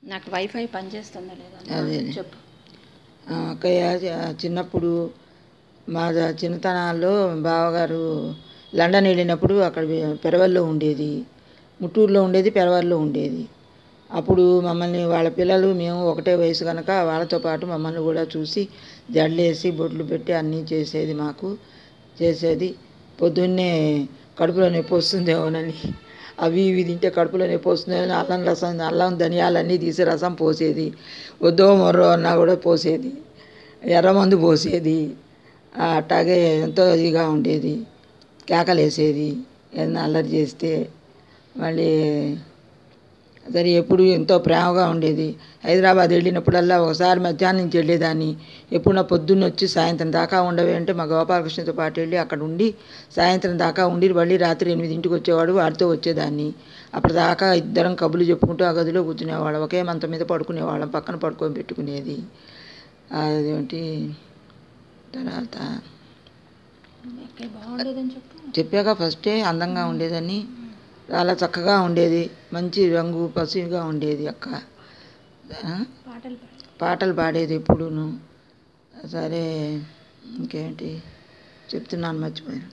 నాకు వైఫై పనిచేస్తుందా లేదా అదే. చెప్పు ఆ, అక్కయ్య చ- చిన్నప్పుడు మా ద- చిన్నతనాల్లో బావగారు లండన్ వెళ్ళినప్పుడు అక్కడ వె- పెరవల్లో ఉండేది ముట్టూరులో ఉండేది పెరవల్లో ఉండేది అప్పుడు మమ్మల్ని వాళ్ళ పిల్లలు మేము ఒకటే వయసు కనుక వాళ్ళతో పాటు మమ్మల్ని కూడా చూసి జడలేసి బొట్లు పెట్టి అన్నీ చేసేది మాకు చేసేది పొద్దున్నే కడుపులో నొప్పి వస్తుందేమోనని అవి ఇవి తింటే కడుపులో నొప్పి వస్తుందేమో అల్లం రసం అల్లం ధనియాలన్నీ తీసి రసం పోసేది వద్దో మొర్రో అన్నా కూడా పోసేది ఎర్రమందు పోసేది ఆ, అట్టాగే ఎంతో ఇదిగా ఉండేది కేకలేసేది ఏదైనా అల్లరి చేస్తే మళ్ళీ సరే ఎప్పుడు ఎంతో ప్రేమగా ఉండేది హైదరాబాద్ వెళ్ళినప్పుడల్లా ఒకసారి మధ్యాహ్నం నుంచి వెళ్ళేదాన్ని ఎప్పుడు నా పొద్దున్న వచ్చి సాయంత్రం దాకా ఉండవే అంటే మా గోపాలకృష్ణతో పాటు వెళ్ళి అక్కడ ఉండి సాయంత్రం దాకా ఉండి మళ్ళీ రాత్రి ఎనిమిదింటికి వచ్చేవాడు వాడితో వచ్చేదాన్ని అప్పటిదాకా ఇద్దరం కబుర్లు చెప్పుకుంటూ ఆ గదిలో కూర్చునేవాళ్ళం ఒకే మంచం మీద పడుకునేవాళ్ళం పక్కన పడుకొని పెట్టుకునేది అదేంటి తర్వాత ఎక్కడ బాగుండేదని చెప్పు చెప్పాక ఫస్టే అందంగా ఉండేదని చాలా చక్కగా ఉండేది మంచి రంగు పసుగా ఉండేది అక్క ఆ? పాటలు పాడు పాటలు పాడేది ఎప్పుడూను సరే ఇంకేంటి చెప్తున్నాను మర్చిపోయాను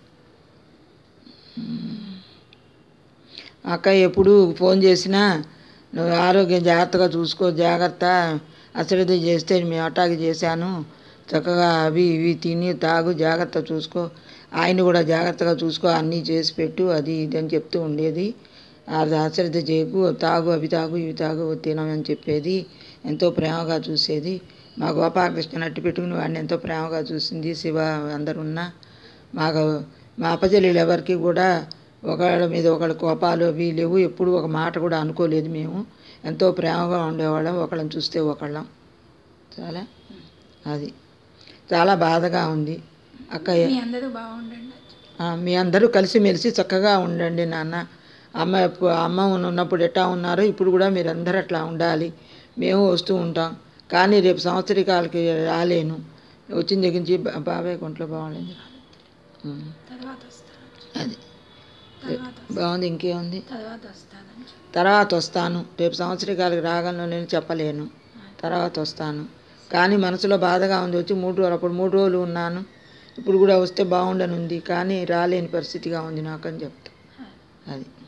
ఉమ్. అక్క ఎప్పుడు ఫోన్ చేసినా నువ్వు ఆరోగ్యం జాగ్రత్తగా చూసుకో జాగ్రత్త అశ్రద్ధ చేస్తే మేము అటాక్ చేశాను చక్కగా అవి ఇవి తిని తాగు జాగ్రత్త చూసుకో ఆయన కూడా జాగ్రత్తగా చూసుకో అన్నీ చేసి పెట్టు అది ఇది అని చెప్తూ ఉండేది అది అశ్రద్ధ చేయకు తాగు అవి తాగు ఇవి తాగు తినమని చెప్పేది ఎంతో ప్రేమగా చూసేది మా గోపాలకృష్ణ నట్టు పెట్టుకుని వాడిని ఎంతో ప్రేమగా చూసింది శివ అందరున్నా మాకు మా అప్పచెల్లెలు ఎవరికి కూడా ఒకళ్ళ మీద ఒకళ్ళ కోపాలు అవి లేవు ఎప్పుడు ఒక మాట కూడా అనుకోలేదు మేము ఎంతో ప్రేమగా ఉండేవాళ్ళం ఒకళ్ళని చూస్తే ఒకళ్ళం చాలా అది చాలా బాధగా ఉంది అక్కయ్య మీ అందరూ బాగుండండి ఆ, మీ అందరూ కలిసిమెలిసి చక్కగా ఉండండి నాన్న అమ్మ ఎప్పు- అమ్మ ఉన్నప్పుడు ఎట్టా ఉన్నారో ఇప్పుడు కూడా మీరందరూ అట్లా ఉండాలి మేము వస్తూ ఉంటాం కానీ రేపు సంవత్సరికాలకి రాలేను వచ్చిన దగ్గర నుంచి బా- బాబాయ్ కొంట్లో బాగాలేదు ఉం. తర్వాత వస్తాను అది తర్వాత బాగుంది ఇంకేముంది తర్వాత వస్తానని చెప్పు తర్వాత వస్తాను రేపు సంవత్సరికాలకి రాగలను నేను చెప్పలేను తర్వాత వస్తాను కానీ మనసులో బాధగా ఉంది వచ్చి మూడు రోజులు అప్పుడు మూడు రోజులు ఉన్నాను ఇప్పుడు కూడా వస్తే బాగుండనుంది కానీ రాలేని పరిస్థితిగా ఉంది నాకు అని చెప్తా అది